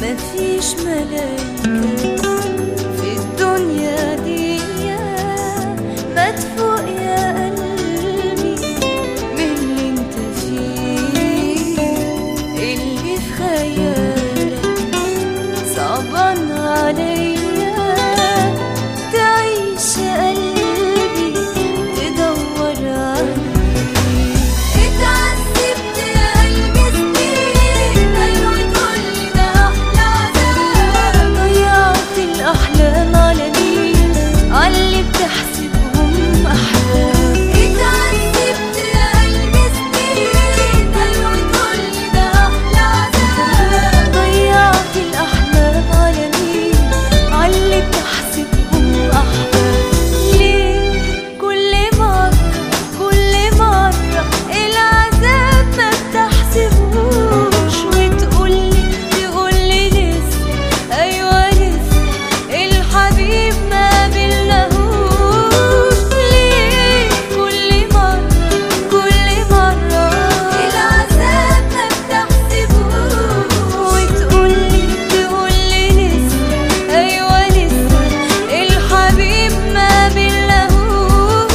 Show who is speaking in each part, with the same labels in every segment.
Speaker 1: مفيش ملايكة في الدنيا دي مدفوق يا قلبي من اللي انت فيه اللي في خيالك صعبان عليا تعيش يا قلبي تدور عليه اتعذبت يا قلبي سنين ايوه تقولي ده احلى عذاب ضيعت الاحلام على مين عاللي بتحسبهم احلام اتعذبت يا قلبي سنين ايوه تقولي ده احلى عذاب ضيعت الاحلام على مين عاللي بتحسبهم احلام ليه كل مرة كل مرة العذاب ما بتحسبوش وتقولي تقولي لسه أيوة لسه الحبيب ما قابلناهوش ليه كل مرة كل مرة العذاب ما بتحسبوش وتقولي تقولي لسه أيوة لسه الحبيب ما قابلناهوش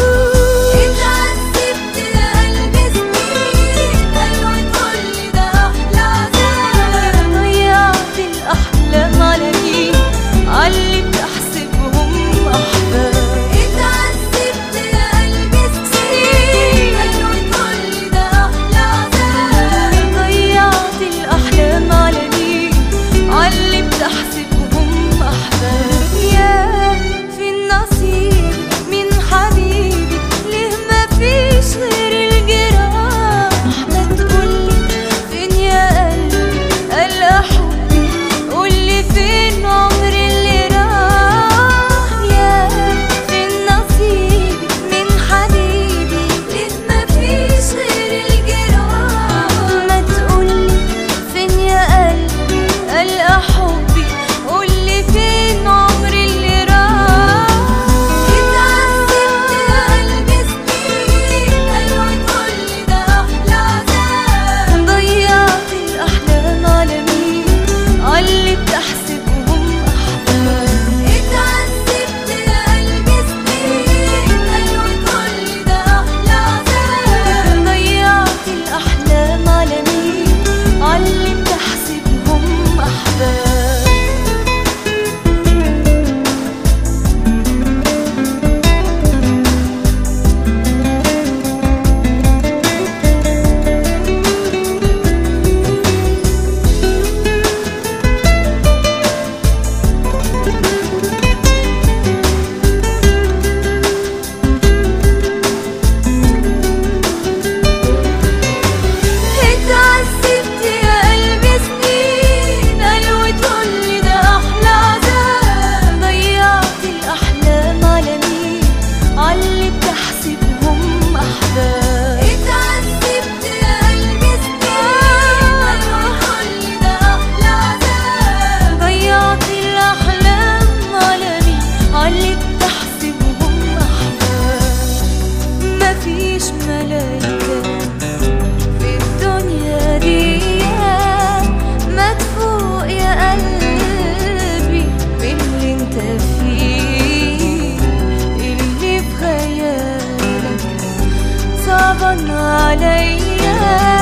Speaker 1: اتعذبت يا قلبي سنين أيوة تقولي ده أحلى عذاب ضيعت الأحلام على مين عاللي بتحسبهم أحباب اتعذبت يا قلبي سنين أيوة تقولي ده أحلى عذاب ضيعت الأحلام على مين عاللي بتحسبهم أحباب يا في النصيب من حبيبي ليه ما فيش غير الجراح ما تقولي فين يا قلبي ألقى حبي قولي فين عمري اللي راح يا في النصيب من حبيبي ليه ما فيش غير الجراح ما تقولي فين يا قلبي ألقى حبي قولي فين عمري اللي راح اتعذبت يا قلبي سنين أيوة تقولي ده أحلى عذاب ضيعت الأحلام على مين عاللي بتحسبهم أحلام اتعذبت يا قلبي سنين أيوة تقولي ده أحلى عذاب ضيعت الأحلام على مين عاللي بتحسبهم أحباب اتعذبت يا قلبي سنين أيوة تقولي ده أحلى عذاب ضيعت الأحلام على مين عاللي بتحسبهم أحباب اتعذبت يا قلبي سنين أيوة تقولي ده أحلى عذاب ضيعت الأحلام على مين عاللي بتحسبهم أحباب مفيش ملايكة في الدنيا دي مدفوق يا قلبي باللي انت فيه اللي في خيالك صعبان عليا